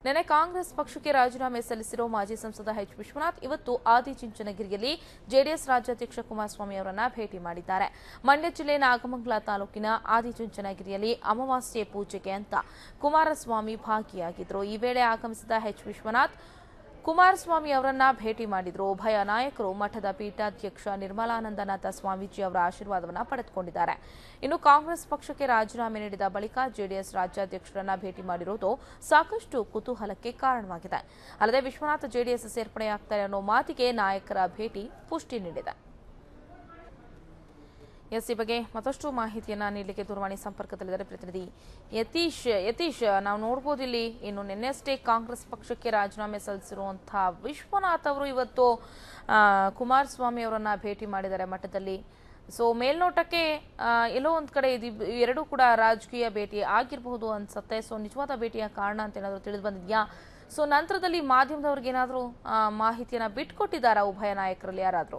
ನಿನ್ನೆ ಕಾಂಗ್ರೆಸ್ ಪಕ್ಷಕ್ಕೆ ರಾಜೀನಾಮೆ ಸಲ್ಲಿಸಿರೋ ಮಾಜಿ ಸಂಸದ ಎಚ್ ವಿಶ್ವನಾಥ್ ಇವತ್ತು ಆದಿಚುಂಚನಗಿರಿಯಲ್ಲಿ ಜೆಡಿಎಸ್ ರಾಜ್ಯಾಧ್ಯಕ್ಷ ಕುಮಾರಸ್ವಾಮಿ ಅವರನ್ನ ಭೇಟಿ ಮಾಡಿದ್ದಾರೆ ಮಂಡ್ಯ ಜಿಲ್ಲೆ ನಾಗಮಂಗಲ ತಾಲೂಕಿನ ಆದಿಚುಂಚನಗಿರಿಯಲ್ಲಿ ಅಮಾವಾಸ್ಯೆ ಪೂಜೆಗೆ ಅಂತ ಕುಮಾರಸ್ವಾಮಿ ಭಾಗಿಯಾಗಿದ್ರು ಈ ವೇಳೆ ಆಗಮಿಸಿದ ಎಚ್ ವಿಶ್ವನಾಥ್ ಕುಮಾರಸ್ವಾಮಿ ಅವರನ್ನ ಭೇಟಿ ಮಾಡಿದ್ರು ಉಭಯ ನಾಯಕರು ಮಠದ ಪೀಠಾಧ್ಯಕ್ಷ ನಿರ್ಮಲಾನಂದನಾಥ ಸ್ವಾಮೀಜಿ ಅವರ ಆಶೀರ್ವಾದವನ್ನ ಪಡೆದುಕೊಂಡಿದ್ದಾರೆ ಇನ್ನು ಕಾಂಗ್ರೆಸ್ ಪಕ್ಷಕ್ಕೆ ರಾಜೀನಾಮೆ ನೀಡಿದ ಬಳಿಕ ಜೆಡಿಎಸ್ ರಾಜ್ಯಾಧ್ಯಕ್ಷರನ್ನ ಭೇಟಿ ಮಾಡಿರುವುದು ಸಾಕಷ್ಟು ಕುತೂಹಲಕ್ಕೆ ಕಾರಣವಾಗಿದೆ ಅಲ್ಲದೆ ವಿಶ್ವನಾಥ್ ಜೆಡಿಎಸ್ ಸೇರ್ಪಡೆಯಾಗ್ತಾರೆ ಅನ್ನೋ ಮಾತಿಗೆ ನಾಯಕರ ಭೇಟಿ ಪುಷ್ಟಿ ನೀಡಿದೆ ಎಸ್ ಈ ಬಗ್ಗೆ ಮತ್ತಷ್ಟು ಮಾಹಿತಿಯನ್ನ ನೀಡಲಿಕ್ಕೆ ದೂರವಾಣಿ ಸಂಪರ್ಕದಲ್ಲಿದ್ದಾರೆ ಪ್ರತಿನಿಧಿ ಯತೀಶ್ ಯತೀಶ್ ನಾವು ನೋಡ್ಬೋದು ಇಲ್ಲಿ ಇನ್ನು ನಿನ್ನೆಷ್ಟೇ ಕಾಂಗ್ರೆಸ್ ಪಕ್ಷಕ್ಕೆ ರಾಜೀನಾಮೆ ಸಲ್ಲಿಸಿರುವಂತಹ ವಿಶ್ವನಾಥ್ ಅವರು ಇವತ್ತು ಆ, ಕುಮಾರಸ್ವಾಮಿ ಅವರನ್ನ ಭೇಟಿ ಮಾಡಿದ್ದಾರೆ ಮಠದಲ್ಲಿ ಸೊ ಮೇಲ್ನೋಟಕ್ಕೆ ಆ, ಎಲ್ಲೋ ಒಂದ್ ಕಡೆ ಇದು ಎರಡೂ ಕೂಡ ರಾಜಕೀಯ ಭೇಟಿ ಆಗಿರಬಹುದು ಅನ್ಸುತ್ತೆ ಸೊ ನಿಜವಾದ ಭೇಟಿಯ ಕಾರಣ ಅಂತ ಏನಾದರೂ ತಿಳಿದು ಬಂದಿದ್ಯಾ ಸೊ ನಂತರದಲ್ಲಿ ಮಾಧ್ಯಮದವ್ರಿಗೆ ಏನಾದರೂ ಮಾಹಿತಿಯನ್ನ ಬಿಟ್ಕೊಟ್ಟಿದ್ದಾರಾ ಉಭಯ ನಾಯಕರಲ್ಲಿ ಯಾರಾದರೂ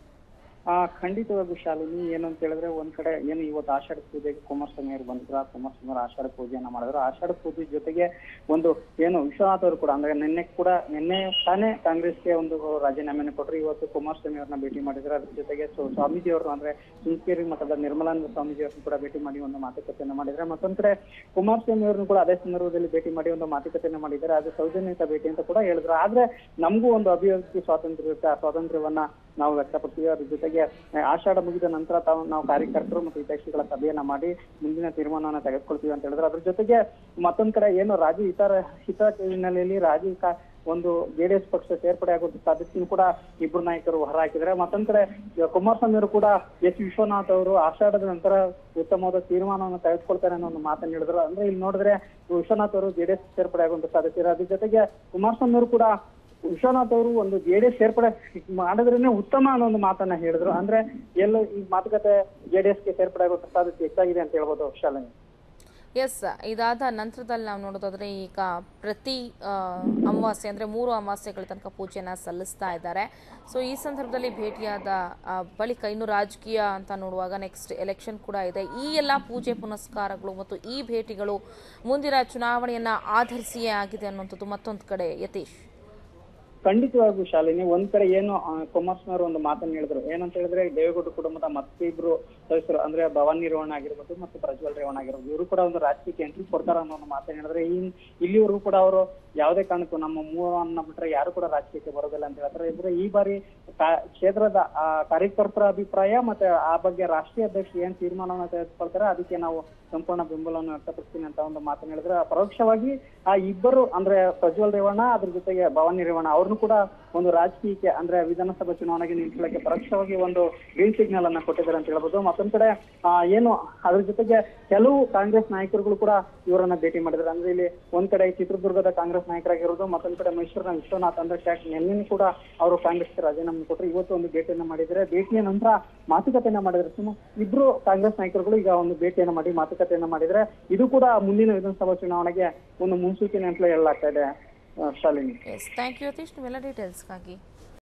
ಆ ಖಂಡಿತವಾಗಿ ಶಾಲಿನಿ ಏನು ಅಂತ ಹೇಳಿದ್ರೆ ಒಂದ್ ಕಡೆ ಏನು ಇವತ್ತು ಆಷಾಢ ಪೂಜೆಗೆ ಕುಮಾರಸ್ವಾಮಿ ಅವರು ಬಂದಿದ್ರು ಆ ಕುಮಾರಸ್ವಾಮಿ ಅವರು ಆಷಾಢ ಪೂಜೆಯನ್ನ ಮಾಡಿದ್ರು ಆಷಾಢ ಪೂಜೆ ಜೊತೆಗೆ ಒಂದು ಏನು ವಿಶ್ವನಾಥ್ ಅವರು ಕೂಡ ಅಂದ್ರೆ ನಿನ್ನೆ ಕೂಡ ನಿನ್ನೆ ತಾನೇ ಕಾಂಗ್ರೆಸ್ಗೆ ಒಂದು ರಾಜೀನಾಮೆಯನ್ನು ಕೊಟ್ಟರು ಇವತ್ತು ಕುಮಾರಸ್ವಾಮಿ ಅವ್ರನ್ನ ಭೇಟಿ ಮಾಡಿದ್ರು ಅದ್ರ ಜೊತೆಗೆ ಸೊ ಸ್ವಾಮೀಜಿ ಅವರು ಅಂದ್ರೆ ಶೃಂಗೇರಿ ಮಠದ ನಿರ್ಮಲಾನಂದ ಸ್ವಾಮೀಜಿ ಅವ್ರನ್ನ ಕೂಡ ಭೇಟಿ ಮಾಡಿ ಒಂದು ಮಾತುಕತೆಯನ್ನ ಮಾಡಿದ್ರೆ ಮತ್ತೊಂದ್ ಕಡೆ ಕುಮಾರಸ್ವಾಮಿ ಅವ್ರನ್ನ ಕೂಡ ಅದೇ ಸಂದರ್ಭದಲ್ಲಿ ಭೇಟಿ ಮಾಡಿ ಒಂದು ಮಾತುಕತೆಯನ್ನ ಮಾಡಿದ್ದಾರೆ ಅದು ಸೌಜನ್ಯತ ಭೇಟಿ ಅಂತ ಕೂಡ ಹೇಳಿದ್ರು ಆದ್ರೆ ನಮಗೂ ಒಂದು ಅಭಿವ್ಯಕ್ತಿ ಸ್ವಾತಂತ್ರ್ಯ ಇರುತ್ತೆ ಆ ಸ್ವಾತಂತ್ರ್ಯವನ್ನ ನಾವು ವ್ಯಕ್ತಪಡ್ತೀವಿ ಅದ್ರ ಜೊತೆಗೆ ಆ, ಆಷಾಢ ಮುಗಿದ ನಂತರ ತಾವು ನಾವು ಕಾರ್ಯಕರ್ತರು ಮತ್ತು ಹಿತೈಷಿಗಳ ಸಭೆಯನ್ನ ಮಾಡಿ ಮುಂದಿನ ತೀರ್ಮಾನವನ್ನ ತೆಗೆದುಕೊಳ್ತೀವಿ ಅಂತ ಹೇಳಿದ್ರೆ ಅದ್ರ ಜೊತೆಗೆ ಮತ್ತೊಂದ್ ಕಡೆ ಏನು ರಾಜು ಇತರ ಹಿತ ಹಿನ್ನೆಲೆಯಲ್ಲಿ ರಾಜು ಕಾ- ಒಂದು ಜೆಡಿಎಸ್ ಪಕ್ಷ ಸೇರ್ಪಡೆ ಆಗುವಂತ ಸಾಧ್ಯತೆಯನ್ನು ಕೂಡ ಇಬ್ರು ನಾಯಕರು ಹೊರ ಹಾಕಿದ್ದಾರೆ ಮತ್ತೊಂದ್ ಕಡೆ ಈಗ ಕುಮಾರಸ್ವಾಮಿ ಅವರು ಕೂಡ ಎಚ್ ವಿಶ್ವನಾಥ್ ಅವರು ಆಷಾಢದ ನಂತರ ಉತ್ತಮವಾದ ತೀರ್ಮಾನವನ್ನು ತೆಗೆದುಕೊಳ್ತಾರೆ ಅನ್ನೋ ಒಂದು ಮಾತನ್ನು ಹೇಳಿದ್ರು ಅಂದ್ರೆ ಇಲ್ಲಿ ನೋಡಿದ್ರೆ ವಿಶ್ವನಾಥ್ ಅವರು ಜೆಡಿಎಸ್ ಸೇರ್ಪಡೆ ಆಗುವಂತ ಸಾಧ್ಯತೆ ಇದೆ ಅದ್ರ ಜೊತೆಗೆ ಕುಮಾರಸ್ವಾಮಿ ಅವರು ಕೂಡ ವಿಶ್ವನಾಥ್ ಅವರು ಒಂದು ಜೆಡಿಎಸ್ ಸೇರ್ಪಡೆ ಮಾಡಿದ್ರೇನೆ ಉತ್ತಮ ಅನ್ನೋ ಒಂದು ಮಾತನ್ನ ಹೇಳಿದ್ರು ಅಂದ್ರೆ ಎಲ್ಲ ಈ ಮಾತುಕತೆ ಜೆಡಿಎಸ್ಗೆ ಸೇರ್ಪಡೆ ಆಗುವಂತ ಸಾಧ್ಯತೆ ಹೆಚ್ಚಾಗಿದೆ ಅಂತ ಹೇಳ್ಬೋದು ಶಾಲಿನಿ ಎಸ್ ಇದಾದ ನಂತರದಲ್ಲಿ ನಾವು ನೋಡೋದಾದ್ರೆ ಈಗ ಪ್ರತಿ ಆ, ಅಮಾವಾಸ್ಯೆ ಅಂದ್ರೆ ಮೂರು ಅಮಾವಾಸ್ಯೆಗಳ ತನಕ ಪೂಜೆಯನ್ನ ಸಲ್ಲಿಸ್ತಾ ಇದ್ದಾರೆ ಸೊ ಈ ಸಂದರ್ಭದಲ್ಲಿ ಭೇಟಿಯಾದ ಆ, ಬಳಿಕ ಇನ್ನು ರಾಜಕೀಯ ಅಂತ ನೋಡುವಾಗ ನೆಕ್ಸ್ಟ್ ಎಲೆಕ್ಷನ್ ಕೂಡ ಇದೆ ಈ ಎಲ್ಲ ಪೂಜೆ ಪುನಸ್ಕಾರಗಳು ಮತ್ತು ಈ ಭೇಟಿಗಳು ಮುಂದಿನ ಚುನಾವಣೆಯನ್ನ ಆಧರಿಸಿಯೇ ಆಗಿದೆ ಅನ್ನುವಂಥದ್ದು ಮತ್ತೊಂದು ಕಡೆ ಯತೀಶ್ ಖಂಡಿತವಾಗೂ ಶಾಲಿನಿ ಒಂದ್ ಕಡೆ ಏನು ಆ, ಕುಮಾರಸ್ವಾಮಿ ಅವರು ಒಂದು ಮಾತನ್ನ ಹೇಳಿದ್ರು ಏನಂತ ಹೇಳಿದ್ರೆ ದೇವೇಗೌಡ ಕುಟುಂಬದ ಮತ್ತಿಬ್ರು ಸದಸ್ಯರು ಅಂದ್ರೆ ಭವಾನಿ ರೇವಣ್ಣ ಆಗಿರ್ಬೋದು ಮತ್ತು ಪ್ರಜ್ವಲ್ ರೇವಣ್ಣ ಆಗಿರ್ಬೋದು ಇವರು ಕೂಡ ಒಂದು ರಾಜಕೀಯಕ್ಕೆ ಎಂಟ್ರಿ ಕೊಡ್ತಾರ ಅನ್ನೋ ಒಂದು ಮಾತನ್ನ ಹೇಳಿದ್ರೆ ಈ ಇಲ್ಲಿವರೆಗೂ ಕೂಡ ಅವರು ಯಾವುದೇ ಕಾರಣಕ್ಕೂ ನಮ್ಮ ಮೂವನ್ನ ಬಿಟ್ರೆ ಯಾರು ಕೂಡ ರಾಜಕೀಯಕ್ಕೆ ಬರೋದಿಲ್ಲ ಅಂತ ಹೇಳ್ತಾರೆ ಇದ್ರೆ ಈ ಬಾರಿ ಕಾ- ಕ್ಷೇತ್ರದ ಆ, ಕಾರ್ಯಕರ್ತರ ಅಭಿಪ್ರಾಯ ಮತ್ತೆ ಆ ಬಗ್ಗೆ ರಾಷ್ಟ್ರೀಯ ಅಧ್ಯಕ್ಷರು ಏನ್ ತೀರ್ಮಾನವನ್ನ ತೆಗೆದುಕೊಳ್ತಾರೆ ಅದಕ್ಕೆ ನಾವು ಸಂಪೂರ್ಣ ಬೆಂಬಲವನ್ನು ವ್ಯಕ್ತಪಡಿಸ್ತೀನಿ ಅಂತ ಒಂದು ಮಾತನ್ನ ಹೇಳಿದ್ರೆ ಪರೋಕ್ಷವಾಗಿ ಆ ಇಬ್ಬರು ಅಂದ್ರೆ ಪ್ರಜ್ವಲ್ ರೇವಣ್ಣ ಅದ್ರ ಜೊತೆಗೆ ಭವಾನಿ ರೇವಣ್ಣ ಅವ್ರನ್ನು ಕೂಡ ಒಂದು ರಾಜಕೀಯಕ್ಕೆ ಅಂದ್ರೆ ವಿಧಾನಸಭಾ ಚುನಾವಣೆಗೆ ನಿಂತ್ಕೊಳ್ಳಕ್ಕೆ ಪರೋಕ್ಷವಾಗಿ ಒಂದು ಗ್ರೀನ್ ಸಿಗ್ನಲ್ ಅನ್ನ ಕೊಟ್ಟಿದ್ದಾರೆ ಅಂತ ಹೇಳ್ಬೋದು ಮತ್ತೊಂದ್ ಕಡೆ ಆ, ಏನು ಅದ್ರ ಜೊತೆಗೆ ಕೆಲವು ಕಾಂಗ್ರೆಸ್ ನಾಯಕರುಗಳು ಕೂಡ ಇವರನ್ನ ಭೇಟಿ ಮಾಡಿದ್ದಾರೆ ಅಂದ್ರೆ ಇಲ್ಲಿ ಒಂದ್ ಕಡೆ ಚಿತ್ರದುರ್ಗದ ಕಾಂಗ್ರೆಸ್ ನಾಯಕರಾಗಿರೋದು ಮತ್ತೊಂದ್ ಕಡೆ ಮೈಸೂರಿನ ವಿಶ್ವನಾಥ್ ಅಂದ್ರೆ ಟ್ಯಾಕ್ ನಿನ್ನೆ ಕೂಡ ಅವರು ಕಾಂಗ್ರೆಸ್ಗೆ ರಾಜೀನಾಮೆ ಕೊಟ್ಟರು ಇವತ್ತು ಒಂದು ಭೇಟಿಯನ್ನ ಮಾಡಿದ್ದಾರೆ ಭೇಟಿಯ ನಂತರ ಮಾತುಕತೆಯನ್ನ ಮಾಡಿದ್ರೆ ಸುಮಾರು ಇಬ್ರು ಕಾಂಗ್ರೆಸ್ ನಾಯಕರುಗಳು ಈಗ ಒಂದು ಭೇಟಿಯನ್ನ ಮಾಡಿ ಮಾತುಕತೆಯನ್ನ ಮಾಡಿದ್ರೆ ಇದು ಕೂಡ ಮುಂದಿನ ವಿಧಾನಸಭಾ ಚುನಾವಣೆಗೆ ಒಂದು ಮುನ್ಸೂಚನೆ ಅಂತಲೇ ಹೇಳಲಾಗ್ತಾ ಇದೆ ಆ, Shalini yes thank you Yathish ನೀವೆಲ್ಲ ಡೀಟೇಲ್ಸ್ಗಾಗಿ